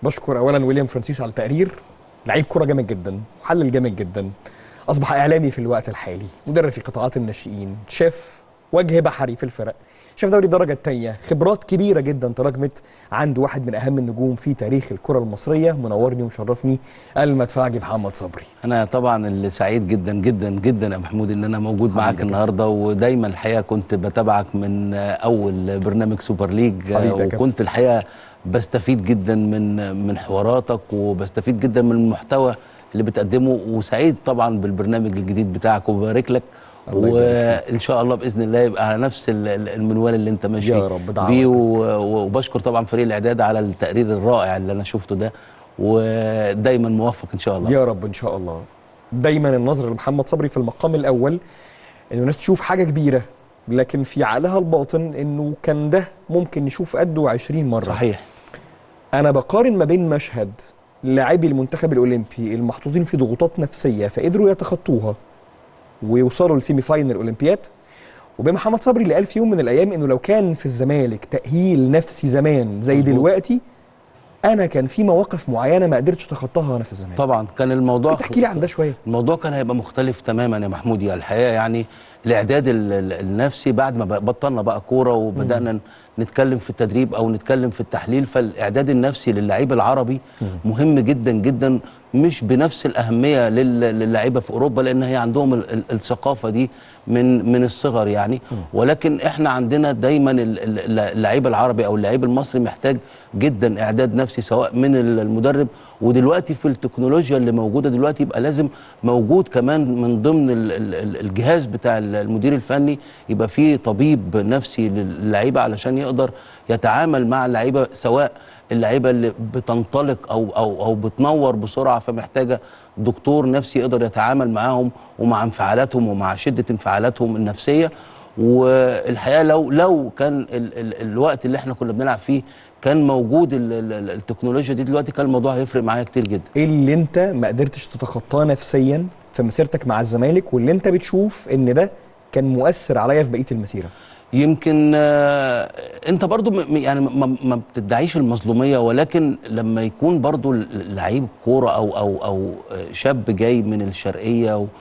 بشكر اولا ويليام فرانسيس على التقرير لعيب كرة جامد جدا محلل جامد جدا اصبح اعلامي في الوقت الحالي مدرب في قطاعات الناشئين شاف وجه بحري في الفرق شاف دوري الدرجة الثانية خبرات كبيرة جدا تراكمت عند واحد من أهم النجوم في تاريخ الكرة المصرية منورني ومشرفني المدفعجي محمد صبري انا طبعا اللي سعيد جدا جدا جدا يا محمود ان انا موجود معاك حبيبي يا النهارده ودايما الحقيقه كنت بتابعك من اول برنامج سوبر ليج حبيبي يا كابتن. وكنت الحقيقه بستفيد جدا من من حواراتك وبستفيد جدا من المحتوى اللي بتقدمه وسعيد طبعا بالبرنامج الجديد بتاعك وببارك لك الله يبارك وان شاء الله باذن الله يبقى على نفس ال- ال- المنوال اللي انت ماشي يا رب، دعواتك. بيه و- وبشكر طبعا فريق الاعداد على التقرير الرائع اللي انا شفته ده ودايما موفق ان شاء الله يا رب ان شاء الله دايما النظر لمحمد صبري في المقام الاول ان الناس تشوف حاجه كبيره لكن في عقلها الباطن انه كان ده ممكن نشوف قده 20 مره صحيح انا بقارن ما بين مشهد لاعبي المنتخب الاولمبي المحطوطين في ضغوطات نفسيه فقدروا يتخطوها ويوصلوا لسيمي فاينل الاولمبياد وبين محمد صبري اللي قال في يوم من الايام انه لو كان في الزمالك تاهيل نفسي زمان زي مظبوط. دلوقتي انا كان في مواقف معينه ما قدرتش اتخطاها وانا في الزمالك طبعا كان الموضوع ممكن تحكي لي عن ده شويه الموضوع كان هيبقى مختلف تماما يا محمود يعني الحقيقه يعني الاعداد ال- ال- النفسي بعد ما بقى- بطلنا بقى كوره وبدانا نتكلم في التدريب او نتكلم في التحليل فالاعداد النفسي للعيب العربي مهم جدا جدا مش بنفس الاهميه لل- للعيبه في اوروبا لان هي عندهم ال- ال- الثقافه دي من من الصغر يعني ولكن احنا عندنا دايما ال- ال- اللعيب العربي او اللعيب المصري محتاج جدا اعداد نفسي سواء من ال- المدرب ودلوقتي في التكنولوجيا اللي موجوده دلوقتي يبقى لازم موجود كمان من ضمن ال- ال- ال- الجهاز بتاع ال- المدير الفني يبقى فيه طبيب نفسي للعيبه علشان يقدر يتعامل مع اللعيبه سواء اللعيبه اللي بتنطلق او او او بتنور بسرعه فمحتاجه دكتور نفسي يقدر يتعامل معاهم ومع انفعالاتهم ومع شده انفعالاتهم النفسيه والحقيقه لو لو كان ال ال الوقت اللي احنا كنا بنلعب فيه كان موجود ال ال ال التكنولوجيا دي دلوقتي كان الموضوع هيفرق معايا كتير جدا ايه اللي انت ما قدرتش تتخطاه نفسيا في مسيرتك مع الزمالك واللي انت بتشوف ان ده كان مؤثر عليا في بقيه المسيره يمكن آه، انت برضو م- م- يعني ما ما بتدعيش المظلوميه ولكن لما يكون برضو ل- لعيب كوره او او او آه، شاب جاي من الشرقيه و-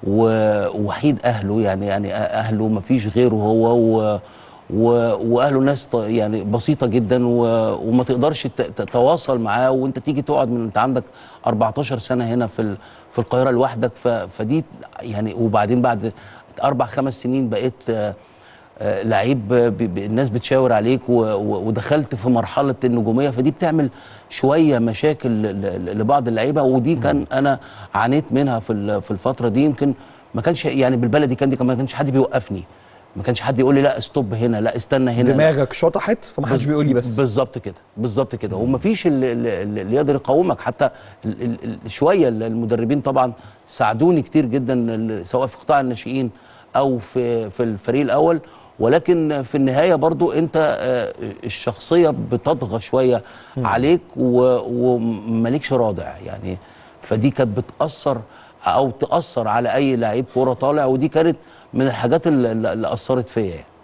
ووحيد اهله يعني يعني اهله ما فيش غيره هو و و- واهله ناس ط- يعني بسيطه جدا و- وما تقدرش ت- تتواصل معاه وانت تيجي تقعد من انت عندك 14 سنه هنا في ال- في القاهره لوحدك ف- فدي يعني وبعدين بعد اربع خمس سنين بقيت آه، آه، لعيب ب- ب- الناس بتشاور عليك و- و- ودخلت في مرحله النجوميه فدي بتعمل شويه مشاكل ل- ل- لبعض اللعيبه ودي كان انا عانيت منها في ال- في الفتره دي يمكن ما كانش يعني بالبلدي كان دي كان ما كانش حد بيوقفني ما كانش حد يقول لي لا استوب هنا لا استنى هنا لا. دماغك شطحت فمحدش بز- بيقول لي بس بالظبط كده بالظبط كده ومفيش اللي, اللي اللي يقدر يقاومك حتى ال ال ال شويه ال- المدربين طبعا ساعدوني كتير جدا ال- سواء في قطاع الناشئين او في في الفريق الاول ولكن في النهايه برضو انت آه، الشخصيه بتطغى شويه عليك و- ومالكش رادع يعني فدي كانت بتاثر او تاثر على اي لعيب كوره طالع ودي كانت من الحاجات اللي, اللي اثرت فيا يعني